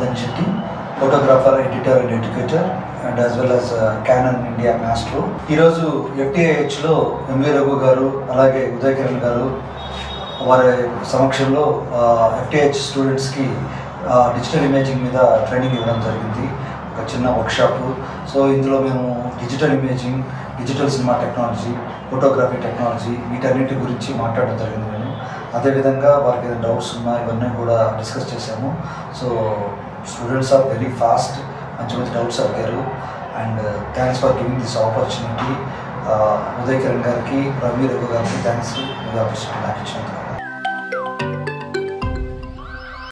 Madan Shetty, photographer, editor and educator and as well as uh, Canon India Maestro. ఈరోజు ఎఫ్టీఐహెచ్లో MV Raghu గారు అలాగే ఉదయ్ కిరణ్ గారు వారి సమక్షంలో ఎఫ్టీహెచ్ స్టూడెంట్స్కి డిజిటల్ ఇమేజింగ్ మీద ట్రైనింగ్ ఇవ్వడం జరిగింది ఒక చిన్న వర్క్షాప్ సో ఇందులో మేము digital imaging digital cinema technology photography technology వీటన్నిటి గురించి మాట్లాడడం జరిగింది మేము అదేవిధంగా వారికి ఏదైనా డౌట్స్ ఉన్నా ఇవన్నీ కూడా డిస్కస్ చేశాము so students are very fast మంచి మంచి డౌట్స్ అడిగారు and thanks for giving this opportunity Uday Kiran గారికి రవి రఘు గారికి థ్యాంక్స్ ఈ ఆపర్చునిటీ నాకు ఇచ్చినందుకు